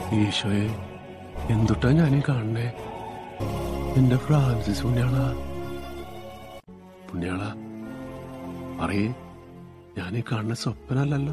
ഈശോയെ എന്തുട്ടാ ഞാനീ കാണണേ എന്റെ ഫ്രാൻസിസ് പുണ്യാള പുണ്യാള പറയേ ഞാനീ കാണുന്ന സ്വപ്നല്ലല്ലോ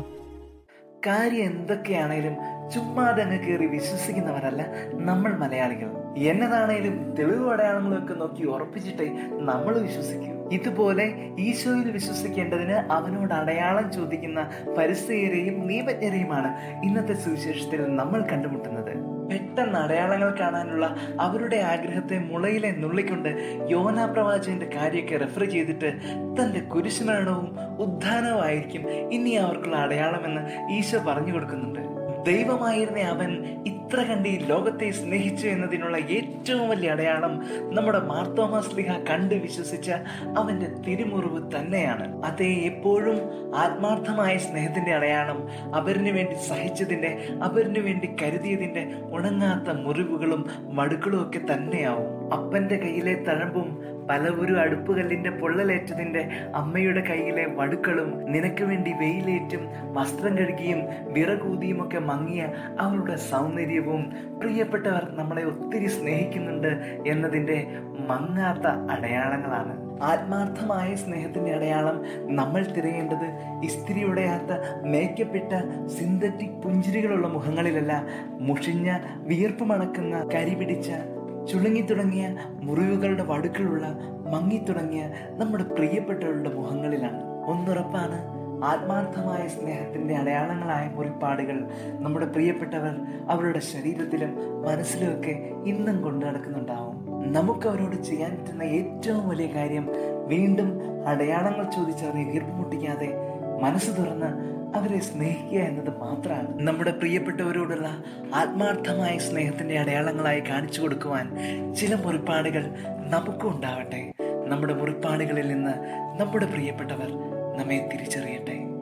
കാര്യം എന്തൊക്കെയാണേലും ചുമ്മാതെ അങ്ങ് കയറി വിശ്വസിക്കുന്നവരല്ല നമ്മൾ മലയാളികൾ എന്നതാണേലും തെളിവ് അടയാളങ്ങളൊക്കെ നോക്കി ഉറപ്പിച്ചിട്ടേ നമ്മൾ വിശ്വസിക്കൂ ഇതുപോലെ ഈശോയിൽ വിശ്വസിക്കേണ്ടതിന് അവനോട് അടയാളം ചോദിക്കുന്ന പരിസ്ഥിതിയെയും നിയമജ്ഞരെയുമാണ് ഇന്നത്തെ സുവിശേഷത്തിൽ നമ്മൾ കണ്ടുമുട്ടുന്നത് പെട്ടെന്ന് അടയാളങ്ങൾ കാണാനുള്ള അവരുടെ ആഗ്രഹത്തെ മുളയിലെ നുള്ളിക്കൊണ്ട് യോന പ്രവാചകന്റെ കാര്യമൊക്കെ റെഫർ ചെയ്തിട്ട് തന്റെ കുരിശുമരണവും ഉദ്ധാനവും ആയിരിക്കും ഇനി അവർക്കുള്ള അടയാളമെന്ന് ഈശോ പറഞ്ഞു കൊടുക്കുന്നുണ്ട് ദൈവമായിരുന്ന അവൻ ഇത്ര കണ്ട് ഈ ലോകത്തെ സ്നേഹിച്ചു എന്നതിനുള്ള ഏറ്റവും വലിയ അടയാളം നമ്മുടെ മാർത്തോമാ സ്ലിഹ കണ്ട് വിശ്വസിച്ച അവന്റെ തിരുമുറിവ് തന്നെയാണ് അതേ എപ്പോഴും ആത്മാർത്ഥമായ സ്നേഹത്തിന്റെ അടയാളം അവരിനു വേണ്ടി സഹിച്ചതിന്റെ അവരിനു വേണ്ടി കരുതിയതിന്റെ ഉണങ്ങാത്ത മുറിവുകളും മടുക്കളും ഒക്കെ തന്നെയാവും അപ്പന്റെ കയ്യിലെ തഴമ്പും പലവൊരു അടുപ്പുകല്ലിന്റെ പൊള്ളലേറ്റതിന്റെ അമ്മയുടെ കയ്യിലെ വടുക്കളും നിനക്ക് വേണ്ടി വെയിലേറ്റും വസ്ത്രം കഴുകിയും വിറകൂതിയും ഒക്കെ മങ്ങിയ അവളുടെ സൗന്ദര്യവും പ്രിയപ്പെട്ടവർ നമ്മളെ ഒത്തിരി സ്നേഹിക്കുന്നുണ്ട് എന്നതിന്റെ മങ്ങാത്ത അടയാളങ്ങളാണ് ആത്മാർത്ഥമായ സ്നേഹത്തിന്റെ അടയാളം നമ്മൾ തിരയേണ്ടത് ഇസ്തിരി ഉടയാത്ത മേക്കപ്പെട്ട സിന്തറ്റിക് പുഞ്ചിരികളുള്ള മുഖങ്ങളിലല്ല മുഷിഞ്ഞ വിയർപ്പ് മണക്കുന്ന കരിപിടിച്ച ചുളുങ്ങിത്തുടങ്ങിയ മുറിവുകളുടെ വടുക്കളുള്ള മങ്ങിത്തുടങ്ങിയ നമ്മുടെ പ്രിയപ്പെട്ടവരുടെ മുഖങ്ങളിലാണ് ഒന്നുറപ്പാണ് ആത്മാർത്ഥമായ സ്നേഹത്തിന്റെ അടയാളങ്ങളായ മുറിപ്പാടുകൾ നമ്മുടെ പ്രിയപ്പെട്ടവർ അവരുടെ ശരീരത്തിലും മനസ്സിലുമൊക്കെ ഇന്നും കൊണ്ടു നടക്കുന്നുണ്ടാവും നമുക്ക് അവരോട് ചെയ്യാൻ പറ്റുന്ന ഏറ്റവും വലിയ കാര്യം വീണ്ടും അടയാളങ്ങൾ ചോദിച്ചവരെ വീർപ്പുമുട്ടിക്കാതെ മനസ്സ് തുറന്ന് അവരെ സ്നേഹിക്കുക എന്നത് മാത്രമാണ് നമ്മുടെ പ്രിയപ്പെട്ടവരോടുള്ള ആത്മാർത്ഥമായ സ്നേഹത്തിന്റെ അടയാളങ്ങളായി കാണിച്ചു കൊടുക്കുവാൻ ചില മുറിപ്പാടുകൾ നമുക്കും ഉണ്ടാവട്ടെ നമ്മുടെ മുറിപ്പാടുകളിൽ നിന്ന് നമ്മുടെ പ്രിയപ്പെട്ടവർ നമ്മെ തിരിച്ചറിയട്ടെ